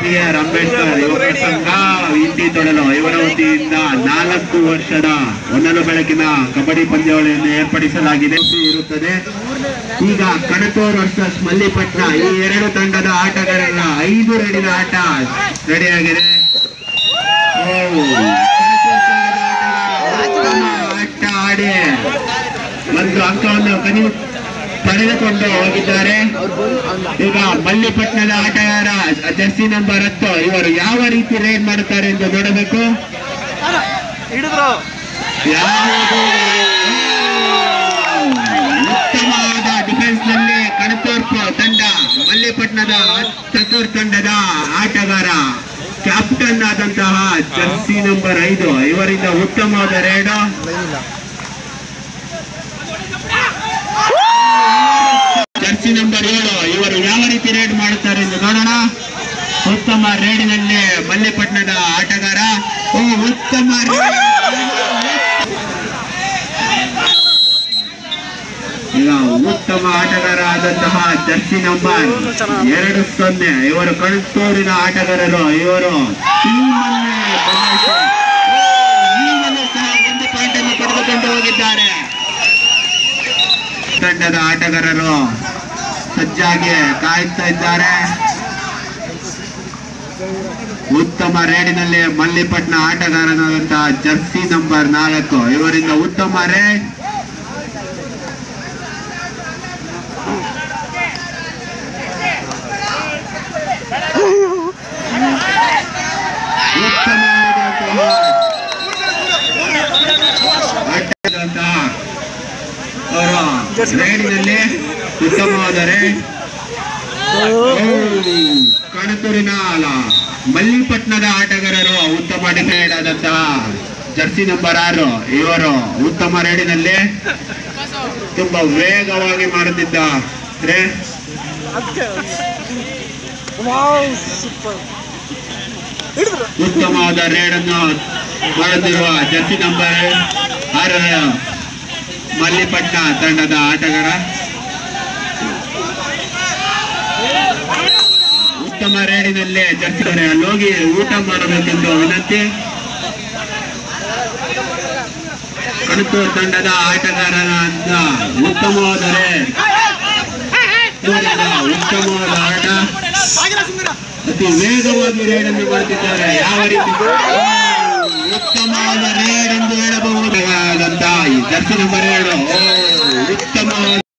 B R Ambedkar ಯುವಕ ಸಂಘ ಇಂಡಿ ತೊಡಲು ಇವರ ವತಿಯಿಂದ ನಾಲ್ಕು ವರ್ಷದ ಹೊನಲು ಬೆಳಕಿನ ಕಬಡ್ಡಿ ಪಂದ್ಯಾವಳಿಯನ್ನು ಏರ್ಪಡಿಸಲಾಗಿದೆ ಇರುತ್ತದೆ ಈಗ ಕಣತೂರ್ ವರ್ಸಸ್ ಮಲ್ಲಿಪಟ್ನ ಈ ಎರಡು ತಂಡದ ಆಟಗಾರರ ಐದು ರಡಿನ ಆಟ ರೆಡಿಯಾಗಿದೆ ಓ, ಕಣತೂರ್ ತಂಡದ ಆಟಗಾರ ಉತ್ತಮ ಆಟ ಆಡಿ ಒಂದು ಅಂಕವನ್ನು ಕನಿ ಪಡೆದುಕೊಂಡು ಹೋಗಿದ್ದಾರೆ ಈಗ ಮಲ್ಲಿಪಟ್ಟಣದ ಆಟಗಾರ ಜರ್ಸಿ ನಂಬರ್ ಹತ್ತು ಇವರು ಯಾವ ರೀತಿ ರೈಡ್ ಮಾಡುತ್ತಾರೆ ಎಂದು ನೋಡಬೇಕು ಹಿಡಿದ್ರು ಯಾವುದು ಉತ್ತಮವಾದ ಡಿಫೆನ್ಸ್ ನಲ್ಲಿ ಕಣತೋರ್ಪು ತಂಡ ಮಲ್ಲಿಪಟ್ಟಣದ ಚತುರ್ ತಂಡದ ಆಟಗಾರ ಕ್ಯಾಪ್ಟನ್ ಆದಂತಹ ಜರ್ಸಿ ನಂಬರ್ ಐದು ಇವರಿಂದ ಉತ್ತಮವಾದ ರೇಡ್ ಜರ್ಸಿ ನಂಬರ್ ಏಳು ಇವರು ಯಾವ ರೀತಿ ರೇಡ್ ಮಾಡುತ್ತಾರೆ ಎಂದು ನೋಡೋಣ ಉತ್ತಮ ರೇಡಿನಲ್ಲಿ ಮಲ್ಲಿಪಟ್ಟಣದ ಆಟಗಾರ ಓ ಉತ್ತಮ raid. ಈಗ ಉತ್ತಮ ಆಟಗಾರ ಆದಂತಹ ಜರ್ಸಿ ನಂಬರ್ ಎರಡು ಸೊನ್ನೆ ಇವರು ಕಣತೂರಿನ ಆಟಗಾರರು ಇವರು team ಅನ್ನೇ ಬದಲಾಯಿಸಿ ಈಗಲೂ ಸಹ ಒಂದು ಪಾಯಿಂಟ್ ಅನ್ನು ಪಡೆದುಕೊಂಡು ಹೋಗಿದ್ದಾರೆ ತಂಡದ ಆಟಗಾರರು ಸಜ್ಜಾಗಿ ಕಾಯ್ತಾ ಇದ್ದಾರೆ ಉತ್ತಮ ರೇಡಿನಲ್ಲಿ ಮಲ್ಲಿಪಟ್ನ ಆಟಗಾರನಾದಂತಹ ಜರ್ಸಿ ನಂಬರ್ ನಾಲ್ಕು ಇವರಿಂದ ಉತ್ತಮ ರೇಡ್ ಆಟಗಾರಂತಹ ಅವರ ರೇಡಿನಲ್ಲಿ ಉತ್ತಮವಾದ ರೇಡ್ ಕಣತೂರಿನ ಅಲ್ಲ ಮಲ್ಲಿಪಟ್ನದ ಆಟಗಾರರು ಉತ್ತಮ ಡಿಫೆಂಡ್ ಆದಂತಹ ಜರ್ಸಿ ನಂಬರ್ ಆರು ಇವರು ಉತ್ತಮ ರೇಡಿನಲ್ಲಿ ತುಂಬಾ ವೇಗವಾಗಿ ಮಾಡುತ್ತಿದ್ದಾರೆ ಅದಕ್ಕೆ ವಾವ್ ಸೂಪರ್ ಹಿಡಿದ್ರು ಉತ್ತಮವಾದ ರೇಡ್ ಅನ್ನು ಮಾಡುತ್ತಿರುವ ಜರ್ಸಿ ನಂಬರ್ ಆರರ ಮಲ್ಲಿಪಟ್ನ ತಂಡದ ಆಟಗಾರ ಉತ್ತಮ ರೇಡಿನಲ್ಲೇ ಜರ್ಸಿ ಅಲ್ಲಿ ಹೋಗಿ ಊಟ ಮಾಡಬೇಕೆಂದು ವಿನಂತಿ ಕಣತೂರು ತಂಡದ ಆಟಗಾರನ ಉತ್ತಮವಾದ ರೇಡ್ ಇವರಿಂದ ಉತ್ತಮವಾದ ಆಟ ಅತಿ ವೇಗವಾಗಿ ರೇಡ್ ಅನ್ನು ಮಾಡ್ತಿದ್ದಾರೆ ಯಾವ ರೀತಿ ಉತ್ತಮವಾದ ರೇಡ್ ಎಂದು ಹೇಳಬಹುದಾದಂತ ಈ ಜರ್ಸಿ ನಂಬರ್ ಎರಡು ಓ, ಉತ್ತಮವಾದ